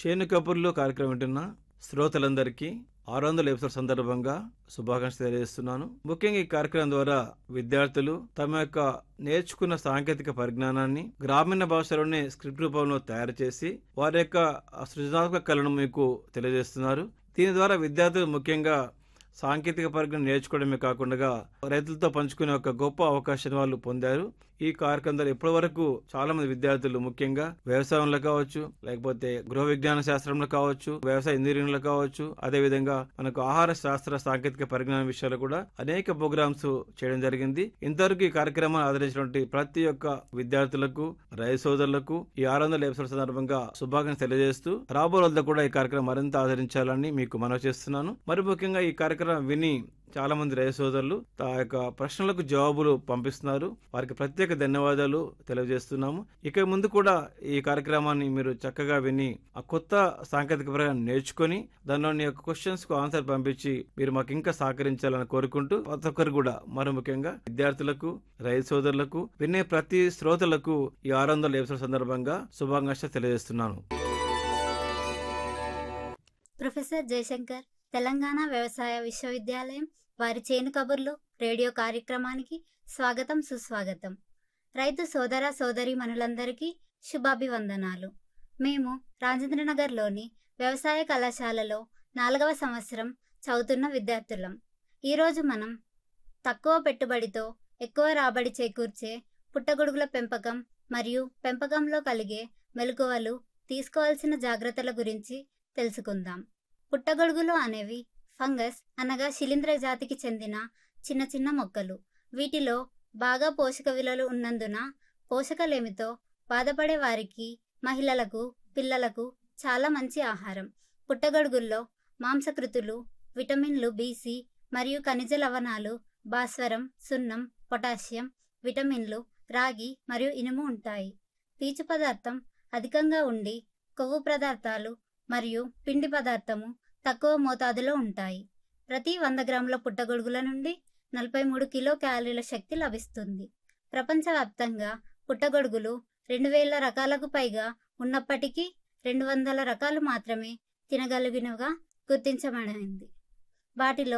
చేను కబుర్లు కార్యక్రమం వింటున్న శ్రోతలందరికీ ఆరు వందల ఎపిసోడ్ సందర్భంగా శుభాకాంక్షలు తెలియజేస్తున్నాను ముఖ్యంగా ఈ కార్యక్రమం ద్వారా విద్యార్థులు తమ యొక్క నేర్చుకున్న సాంకేతిక పరిజ్ఞానాన్ని గ్రామీణ భాషలోనే స్క్రిప్ట్ రూపంలో తయారు చేసి వారి యొక్క సృజనాత్మక కళను మీకు తెలియజేస్తున్నారు దీని ద్వారా విద్యార్థులు ముఖ్యంగా సాంకేతిక పరిజ్ఞానం నేర్చుకోవడమే కాకుండా రైతులతో పంచుకునే ఒక గొప్ప అవకాశాన్ని వాళ్ళు పొందారు ఈ కార్యక్రమం ద్వారా ఇప్పటి వరకు చాలా మంది విద్యార్థులు ముఖ్యంగా వ్యవసాయంలో కావచ్చు లేకపోతే గృహ విజ్ఞాన శాస్త్రంలో కావచ్చు వ్యవసాయ ఇంజనీరింగ్ లో కావచ్చు అదే విధంగా మనకు ఆహార శాస్త్ర సాంకేతిక పరిజ్ఞానం విషయాలు కూడా అనేక ప్రోగ్రామ్స్ చేయడం జరిగింది ఇంతవరకు ఈ కార్యక్రమాన్ని ఆదరించినటువంటి ప్రతి ఒక్క విద్యార్థులకు రైతు సోదరులకు ఈ ఆరు వందల ఎపిసోడ్ సందర్భంగా శుభాకాంక్షలు తెలియజేస్తూ రాబో రోజుల్లో కూడా ఈ కార్యక్రమం మరింత ఆదరించాలని మీకు మనవి చేస్తున్నాను మరి ముఖ్యంగా ఈ కార్యక్రమం విని చాలా మంది రైతు సోదరులు ఆ యొక్క ప్రశ్నలకు జవాబులు పంపిస్తున్నారు వారికి ప్రత్యేక ధన్యవాదాలు తెలియజేస్తున్నాము ఇక ముందు కూడా ఈ కార్యక్రమాన్ని మీరు చక్కగా విని ఆ కొత్త సాంకేతిక పరంగా నేర్చుకొని దానిలోని యొక్క క్వశ్చన్స్ కు ఆన్సర్ పంపించి మీరు మాకు ఇంకా సహకరించాలని కోరుకుంటూ ప్రతి ఒక్కరు కూడా మరి ముఖ్యంగా విద్యార్థులకు రైతు సోదరులకు వినే ప్రతి శ్రోతలకు ఈ ఆరు వందల ఎపిసోడ్ సందర్భంగా శుభాకాంక్షలు తెలియజేస్తున్నాను ప్రొఫెసర్ జయశంకర్ తెలంగాణ వ్యవసాయ విశ్వవిద్యాలయం వారి చేను కబుర్లు రేడియో కార్యక్రమానికి స్వాగతం సుస్వాగతం రైతు సోదర సోదరి మనులందరికీ శుభాభివందనాలు మేము రాజేంద్రనగర్లోని వ్యవసాయ కళాశాలలో నాలుగవ సంవత్సరం చదువుతున్న విద్యార్థులం ఈరోజు మనం తక్కువ పెట్టుబడితో ఎక్కువ రాబడి చేకూర్చే పుట్టగొడుగుల పెంపకం మరియు పెంపకంలో కలిగే మెలకువలు తీసుకోవాల్సిన జాగ్రత్తల గురించి తెలుసుకుందాం పుట్టగొడుగులు అనేవి ఫంగస్ అనగా శిలీంద్ర జాతికి చెందిన చిన్న చిన్న మొక్కలు వీటిలో బాగా పోషక విలువలు ఉన్నందున పోషకలేమితో బాధపడే వారికి మహిళలకు పిల్లలకు చాలా మంచి ఆహారం పుట్టగొడుగుల్లో మాంసకృతులు విటమిన్లు బిసి మరియు ఖనిజ లవణాలు భాస్వరం సున్నం పొటాషియం విటమిన్లు రాగి మరియు ఇనుము ఉంటాయి పీచు పదార్థం అధికంగా ఉండి కొవ్వు పదార్థాలు మరియు పిండి పదార్థము తక్కువ మోతాదులో ఉంటాయి ప్రతి వంద గ్రాముల పుట్టగొడుగుల నుండి నలభై మూడు కిలో క్యాలరీల శక్తి లభిస్తుంది ప్రపంచవ్యాప్తంగా పుట్టగొడుగులు రెండు వేల రకాలకు పైగా ఉన్నప్పటికీ రెండు వందల రకాలు మాత్రమే తినగలిగినవిగా గుర్తించబడింది వాటిలో